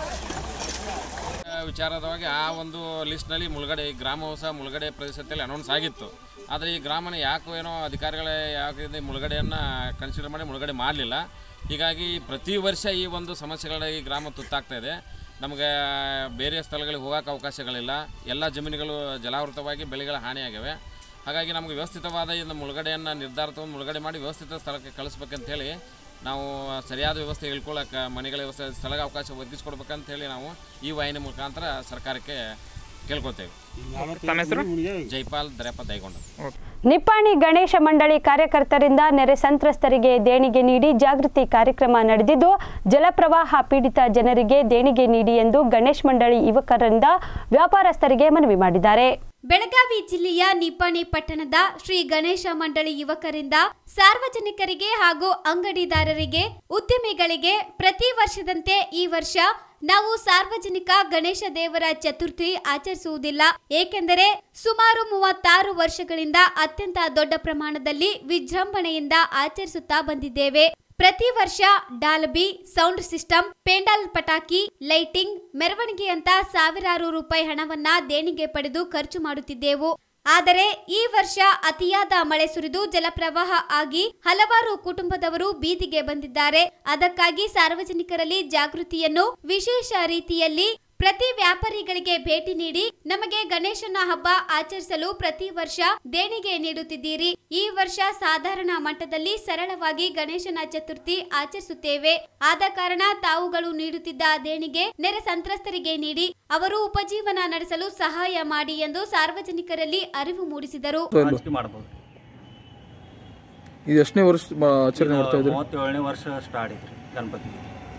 ವಿಚಾರದವಾಗಿ ಆ ಒಂದು ಲಿಸ್ಟ್ನಲ್ಲಿ ಮುಳುಗಡೆ ಈ ಗ್ರಾಮ ಹೊಸ ಮುಳುಗಡೆ ಪ್ರದೇಶದಲ್ಲಿ ಅನೌನ್ಸ್ ಆಗಿತ್ತು ಆದರೆ ಈ ಗ್ರಾಮನ ಯಾಕೋ ಏನೋ ಅಧಿಕಾರಿಗಳೇ ಯಾಕೆ ಮುಳುಗಡೆಯನ್ನು ಕನ್ಸಿಡರ್ ಮಾಡಿ ಮುಳುಗಡೆ ಮಾಡಲಿಲ್ಲ ಹೀಗಾಗಿ ಪ್ರತಿ ವರ್ಷ ಈ ಒಂದು ಸಮಸ್ಯೆಗಳ ಈ ಗ್ರಾಮ ತುತ್ತಾಗ್ತಾ ಇದೆ ನಮಗೆ ಬೇರೆ ಸ್ಥಳಗಳಿಗೆ ಹೋಗೋಕೆ ಅವಕಾಶಗಳಿಲ್ಲ ಎಲ್ಲ ಜಮೀನುಗಳು ಜಲಾವೃತವಾಗಿ ಬೆಳೆಗಳ ಹಾನಿಯಾಗಿವೆ ಹಾಗಾಗಿ ನಮಗೆ ವ್ಯವಸ್ಥಿತವಾದ ಇನ್ನು ಮುಳುಗಡೆಯನ್ನು ನಿರ್ಧಾರ ತಗೊಂಡು ಮುಳುಗಡೆ ಮಾಡಿ ವ್ಯವಸ್ಥಿತ ಸ್ಥಳಕ್ಕೆ ಕಳಿಸ್ಬೇಕಂತ ಹೇಳಿ ನಾವು ಸರಿಯಾದ ವ್ಯವಸ್ಥೆ ಹೇಳ್ಕೊಳ್ಳೋಕೆ ಮನೆಗಳ ವ್ಯವಸ್ಥೆ ಸ್ಥಳಕ್ಕೆ ಅವಕಾಶ ಒದಗಿಸ್ಕೊಡ್ಬೇಕಂತ ಹೇಳಿ ನಾವು ಈ ವಾಹಿನಿ ಮುಖಾಂತರ ಸರ್ಕಾರಕ್ಕೆ ಕೇಳ್ಕೊತೇವೆ ತಮ್ಮ ಹೆಸರು ಜೈಪಾಲ್ ದರ್ಯಾಪ ದೈಗೊಂಡ ನಿಪ್ಪಾಣಿ ಗಣೇಶ ಮಂಡಳಿ ಕಾರ್ಯಕರ್ತರಿಂದ ನೆರೆ ಸಂತ್ರಸ್ತರಿಗೆ ದೇಣಿಗೆ ನೀಡಿ ಜಾಗೃತಿ ಕಾರ್ಯಕ್ರಮ ನಡೆದಿದ್ದು ಜಲಪ್ರವಾಹ ಪೀಡಿತ ಜನರಿಗೆ ದೇಣಿಗೆ ನೀಡಿ ಎಂದು ಗಣೇಶ್ ಮಂಡಳಿ ಯುವಕರಿಂದ ವ್ಯಾಪಾರಸ್ಥರಿಗೆ ಮನವಿ ಮಾಡಿದ್ದಾರೆ ಬೆಳಗಾವಿ ಜಿಲ್ಲೆಯ ನಿಪ್ಪಾಣಿ ಪಟ್ಟಣದ ಶ್ರೀ ಗಣೇಶ ಮಂಡಳಿ ಯುವಕರಿಂದ ಸಾರ್ವಜನಿಕರಿಗೆ ಹಾಗೂ ಅಂಗಡಿದಾರರಿಗೆ ಉದ್ಯಮಿಗಳಿಗೆ ಪ್ರತಿ ವರ್ಷದಂತೆ ಈ ವರ್ಷ ನಾವು ಸಾರ್ವಜನಿಕ ಗಣೇಶ ದೇವರ ಚತುರ್ಥಿ ಆಚರಿಸುವುದಿಲ್ಲ ಏಕೆಂದರೆ ಸುಮಾರು ಮೂವತ್ತಾರು ವರ್ಷಗಳಿಂದ ಅತ್ಯಂತ ದೊಡ್ಡ ಪ್ರಮಾಣದಲ್ಲಿ ವಿಜೃಂಭಣೆಯಿಂದ ಆಚರಿಸುತ್ತಾ ಬಂದಿದ್ದೇವೆ ಪ್ರತಿ ವರ್ಷ ಡಾಲ್ಬಿ ಸೌಂಡ್ ಸಿಸ್ಟಮ್ ಪೇಂಡಾಲ್ ಪಟಾಕಿ ಲೈಟಿಂಗ್ ಮೆರವಣಿಗೆಯಂತ ಸಾವಿರಾರು ರೂಪಾಯಿ ಹಣವನ್ನ ದೇಣಿಗೆ ಪಡೆದು ಖರ್ಚು ಮಾಡುತ್ತಿದ್ದೆವು ಆದರೆ ಈ ವರ್ಷ ಅತಿಯಾದ ಮಳೆ ಸುರಿದು ಜಲಪ್ರವಾಹ ಆಗಿ ಹಲವಾರು ಕುಟುಂಬದವರು ಬೀದಿಗೆ ಬಂದಿದ್ದಾರೆ ಅದಕ್ಕಾಗಿ ಸಾರ್ವಜನಿಕರಲ್ಲಿ ಜಾಗೃತಿಯನ್ನು ವಿಶೇಷ ರೀತಿಯಲ್ಲಿ ಪ್ರತಿ ವ್ಯಾಪಾರಿಗಳಿಗೆ ಭೇಟಿ ನೀಡಿ ನಮಗೆ ಗಣೇಶನ ಹಬ್ಬ ಆಚರಿಸಲು ಪ್ರತಿ ವರ್ಷ ದೇಣಿಗೆ ನೀಡುತ್ತಿದ್ದೀರಿ ಈ ವರ್ಷ ಸಾಧಾರಣ ಮಟ್ಟದಲ್ಲಿ ಸರಳವಾಗಿ ಗಣೇಶನ ಚತುರ್ಥಿ ಆಚರಿಸುತ್ತೇವೆ ಆದ ಕಾರಣ ತಾವುಗಳು ನೀಡುತ್ತಿದ್ದ ದೇಣಿಗೆ ನೆರೆ ಸಂತ್ರಸ್ತರಿಗೆ ನೀಡಿ ಅವರು ಉಪಜೀವನ ನಡೆಸಲು ಸಹಾಯ ಮಾಡಿ ಎಂದು ಸಾರ್ವಜನಿಕರಲ್ಲಿ ಅರಿವು ಮೂಡಿಸಿದರು ಹಂಚಿಕೆ ಮಾಡ್ಬೋದು ಇದು ಎಷ್ಟನೇ ವರ್ಷ ಮ- ಆಚರಣೆ ಮಾಡ್ತಾ ಇದ್ರಿ ಮೂವತ್ತೇಳನೇ ವರ್ಷ ಸ್ಟಾರ್ಟ್ ಐತ್ರಿ ಗಣಪತಿ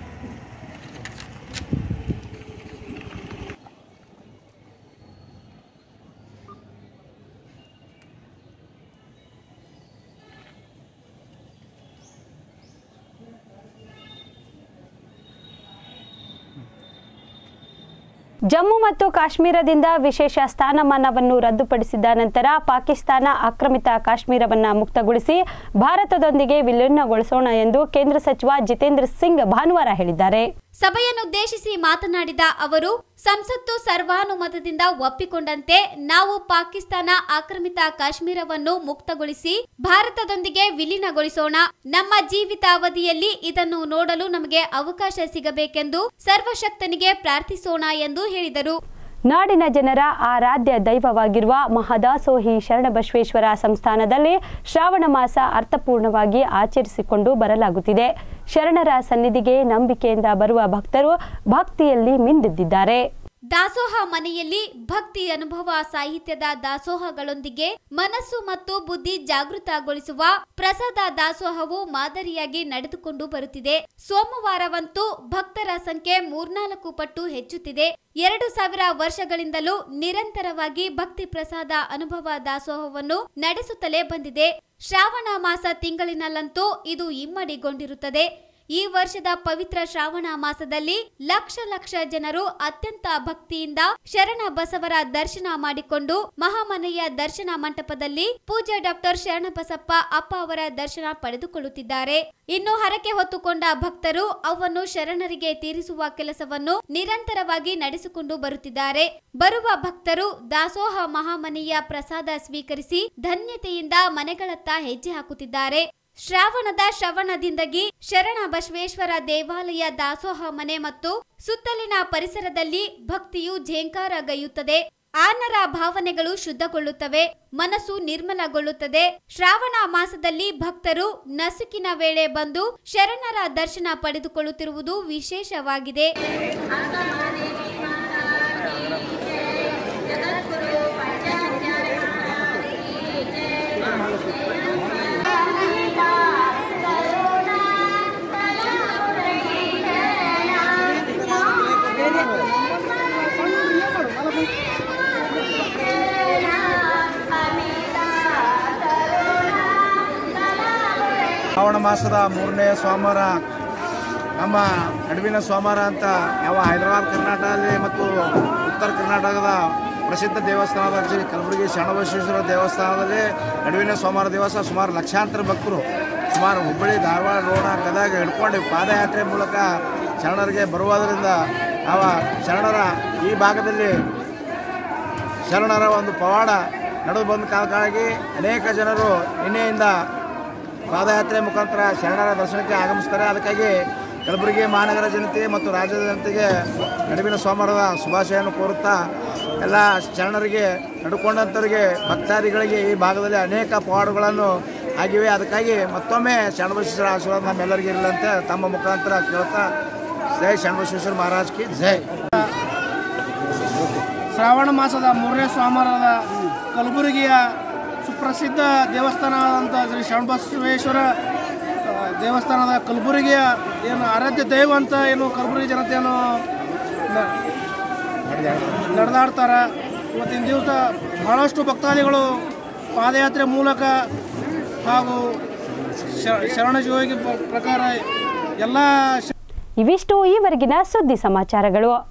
ಜಮ್ಮು ಮತ್ತು ಕಾಶ್ಮೀರದಿಂದ ವಿಶೇಷ ಸ್ಥಾನಮಾನವನ್ನು ರದ್ದುಪಡಿಸಿದ ನಂತರ ಪಾಕಿಸ್ತಾನ ಆಕ್ರಮಿತ ಕಾಶ್ಮೀರವನ್ನ ಮುಕ್ತಗೊಳಿಸಿ ಭಾರತದೊಂದಿಗೆ ವಿಲೀನಗೊಳಿಸೋಣ ಎಂದು ಕೇಂದ್ರ ಸಚಿವ ಜಿತೇಂದ್ರ ಸಿಂಗ್ ಭಾನುವಾರ ಹೇಳಿದ್ದಾರೆ ಸಭೆಯನ್ನುದ್ದೇಶಿಸಿ ಮಾತನಾಡಿದ ಅವರು ಸಂಸತ್ತು ಸರ್ವಾನುಮತದಿಂದ ಒಪ್ಪಿಕೊಂಡಂತೆ ನಾವು ಪಾಕಿಸ್ತಾನ ಆಕ್ರಮಿತ ಕಾಶ್ಮೀರವನ್ನು ಮುಕ್ತಗೊಳಿಸಿ ಭಾರತದೊಂದಿಗೆ ವಿಲೀನಗೊಳಿಸೋಣ ನಮ್ಮ ಜೀವಿತಾವಧಿಯಲ್ಲಿ ಇದನ್ನು ನೋಡಲು ನಮಗೆ ಅವಕಾಶ ಸಿಗಬೇಕೆಂದು ಸರ್ವಶಕ್ತನಿಗೆ ಪ್ರಾರ್ಥಿಸೋಣ ಎಂದು ಹೇಳಿದರು ನಾಡಿನ ಜನರ ಆರಾಧ್ಯ ದೈವವಾಗಿರುವ ಮಹದಾಸೋಹಿ ಶರಣಬಸವೇಶ್ವರ ಸಂಸ್ಥಾನದಲ್ಲಿ ಶ್ರಾವಣ ಮಾಸ ಅರ್ಥಪೂರ್ಣವಾಗಿ ಆಚರಿಸಿಕೊಂಡು ಬರಲಾಗುತ್ತಿದೆ ಶರಣರ ಸನ್ನಿಧಿಗೆ ನಂಬಿಕೆಯಿಂದ ಬರುವ ಭಕ್ತರು ಭಕ್ತಿಯಲ್ಲಿ ಮಿಂದೆದ್ದಿದ್ದಾರೆ ದಾಸೋಹ ಮನೆಯಲ್ಲಿ ಭಕ್ತಿ ಅನುಭವ ಸಾಹಿತ್ಯದ ದಾಸೋಹಗಳೊಂದಿಗೆ ಮನಸ್ಸು ಮತ್ತು ಬುದ್ಧಿ ಜಾಗೃತಗೊಳಿಸುವ ಪ್ರಸಾದ ದಾಸೋಹವು ಮಾದರಿಯಾಗಿ ನಡೆದುಕೊಂಡು ಬರುತ್ತಿದೆ ಸೋಮವಾರವಂತೂ ಭಕ್ತರ ಸಂಖ್ಯೆ ಮೂರ್ನಾಲ್ಕು ಪಟ್ಟು ಹೆಚ್ಚುತ್ತಿದೆ ಎರಡು ಸಾವಿರ ವರ್ಷಗಳಿಂದಲೂ ನಿರಂತರವಾಗಿ ಭಕ್ತಿ ಪ್ರಸಾದ ಅನುಭವ ದಾಸೋಹವನ್ನು ನಡೆಸುತ್ತಲೇ ಬಂದಿದೆ ಶ್ರಾವಣ ಮಾಸ ತಿಂಗಳಿನಲ್ಲಂತೂ ಇದು ಇಮ್ಮಡಿಗೊಂಡಿರುತ್ತದೆ ಈ ವರ್ಷದ ಪವಿತ್ರ ಶ್ರಾವಣ ಮಾಸದಲ್ಲಿ ಲಕ್ಷ ಲಕ್ಷ ಜನರು ಅತ್ಯಂತ ಭಕ್ತಿಯಿಂದ ಶರಣ ಬಸವರ ದರ್ಶನ ಮಾಡಿಕೊಂಡು ಮಹಾಮನೆಯ ದರ್ಶನ ಮಂಟಪದಲ್ಲಿ ಪೂಜ್ಯ ಡಾಕ್ಟರ್ ಶರಣಬಸಪ್ಪ ಅಪ್ಪ ಅವರ ದರ್ಶನ ಪಡೆದುಕೊಳ್ಳುತ್ತಿದ್ದಾರೆ ಇನ್ನು ಹರಕೆ ಹೊತ್ತುಕೊಂಡ ಭಕ್ತರು ಅವನ್ನು ಶರಣರಿಗೆ ತೀರಿಸುವ ಕೆಲಸವನ್ನು ನಿರಂತರವಾಗಿ ನಡೆಸಿಕೊಂಡು ಬರುತ್ತಿದ್ದಾರೆ ಬರುವ ಭಕ್ತರು ದಾಸೋಹ ಮಹಾಮನೆಯ ಪ್ರಸಾದ ಸ್ವೀಕರಿಸಿ ಧನ್ಯತೆಯಿಂದ ಮನೆಗಳತ್ತ ಹೆಜ್ಜೆ ಹಾಕುತ್ತಿದ್ದಾರೆ ಶ್ರಾವಣದ ಶ್ರವಣದಿಂದಾಗಿ ಶರಣ ಬಸವೇಶ್ವರ ದೇವಾಲಯ ದಾಸೋಹ ಮನೆ ಮತ್ತು ಸುತ್ತಲಿನ ಪರಿಸರದಲ್ಲಿ ಭಕ್ತಿಯು ಝೇಂಕಾರಗೈಯುತ್ತದೆ ಆನರ ಭಾವನೆಗಳು ಶುದ್ಧಗೊಳ್ಳುತ್ತವೆ ಮನಸ್ಸು ನಿರ್ಮಲಗೊಳ್ಳುತ್ತದೆ ಶ್ರಾವಣ ಮಾಸದಲ್ಲಿ ಭಕ್ತರು ನಸುಕಿನ ವೇಳೆ ಬಂದು ಶರಣರ ದರ್ಶನ ಪಡೆದುಕೊಳ್ಳುತ್ತಿರುವುದು ವಿಶೇಷವಾಗಿದೆ ಶ್ರಾವಣ ಮಾಸದ ಮೂರನೇ ಸೋಮವಾರ ನಮ್ಮ ನಡುವಿನ ಸೋಮವಾರ ಅಂತ ಯಾವ ಹೈದರಾಬಾದ್ ಕರ್ನಾಟಕದಲ್ಲಿ ಮತ್ತು ಉತ್ತರ ಕರ್ನಾಟಕದ ಪ್ರಸಿದ್ಧ ದೇವಸ್ಥಾನದ ಶ್ರೀ ಕಲಬುರಗಿ ಶರಣಬಸವೇಶ್ವರ ದೇವಸ್ಥಾನದಲ್ಲಿ ನಡುವಿನ ಸೋಮವಾರ ದಿವಸ ಸುಮಾರು ಲಕ್ಷಾಂತರ ಭಕ್ತರು ಸುಮಾರು ಹುಬ್ಬಳ್ಳಿ ಧಾರವಾಡ ರೋಣ ಗದಗ ಹಿಡ್ಕೊಂಡು ಪಾದಯಾತ್ರೆ ಮೂಲಕ ಶರಣರಿಗೆ ಬರುವುದರಿಂದ ಅವ ಶರಣರ ಈ ಭಾಗದಲ್ಲಿ ಶರಣರ ಒಂದು ಪವಾಡ ನಡೆದು ಬಂದ ಕಾರಣಕ್ಕಾಗಿ ಅನೇಕ ಜನರು ನಿನ್ನೆಯಿಂದ ಪಾದಯಾತ್ರೆ ಮುಖಾಂತರ ಶರಣರ ದರ್ಶನಕ್ಕೆ ಆಗಮಿಸ್ತಾರೆ ಅದಕ್ಕಾಗಿ ಕಲಬುರಗಿ ಮಹಾನಗರ ಜನತೆ ಮತ್ತು ರಾಜ್ಯದ ಜನತೆಗೆ ನಡುವಿನ ಸೋಮವಾರದ ಶುಭಾಶಯವನ್ನು ಕೋರುತ್ತಾ ಎಲ್ಲ ಶರಣರಿಗೆ ನಡ್ಕೊಂಡಂಥವರಿಗೆ ಭಕ್ತಾದಿಗಳಿಗೆ ಈ ಭಾಗದಲ್ಲಿ ಅನೇಕ ಪವಾಡಗಳನ್ನು ಆಗಿವೆ ಅದಕ್ಕಾಗಿ ಮತ್ತೊಮ್ಮೆ ಶರಣಬಸವೇಶ್ವರ ಆಶೀರ್ವಾದ ನಮ್ಮೆಲ್ಲರಿಗೂ ಇರಲಂತೆ ತಮ್ಮ ಮುಖಾಂತರ ಕೇಳ್ತಾ ಜೈ ಶರಣಬಸವೇಶ್ವರ ಮಹಾರಾಜ್ ಕಿ ಜೈ ಶ್ರಾವಣ ಮಾಸದ ಮೂರನೇ ಸೋಮವಾರದ ಕಲಬುರಗಿಯ ಸುಪ್ರಸಿದ್ಧ ದೇವಸ್ಥಾನವಾದಂಥ ಶ್ರೀ ಶರಣಬಸವೇಶ್ವರ ಆ, ದೇವಸ್ಥಾನದ ಕಲಬುರಗಿಯ ಏನು ಆರಾಧ್ಯ ದೈವ ಅಂತ ಏನು ಕಲಬುರಗಿ ಜನತೆಯನ್ನು ನ- ನಡೆದಾಡ್ತಾರೆ ಇವತ್ತಿನ ದಿವಸ ಬಹಳಷ್ಟು ಭಕ್ತಾದಿಗಳು ಪಾದಯಾತ್ರೆ ಮೂಲಕ ಹಾಗೂ ಶ- ಶರಣ ಜೀವೋಗಿ ಪ್ರ- ಪ್ರಕಾರ ಎಲ್ಲ ಇವಿಷ್ಟು ಈವರೆಗಿನ ಸುದ್ದಿ ಸಮಾಚಾರಗಳು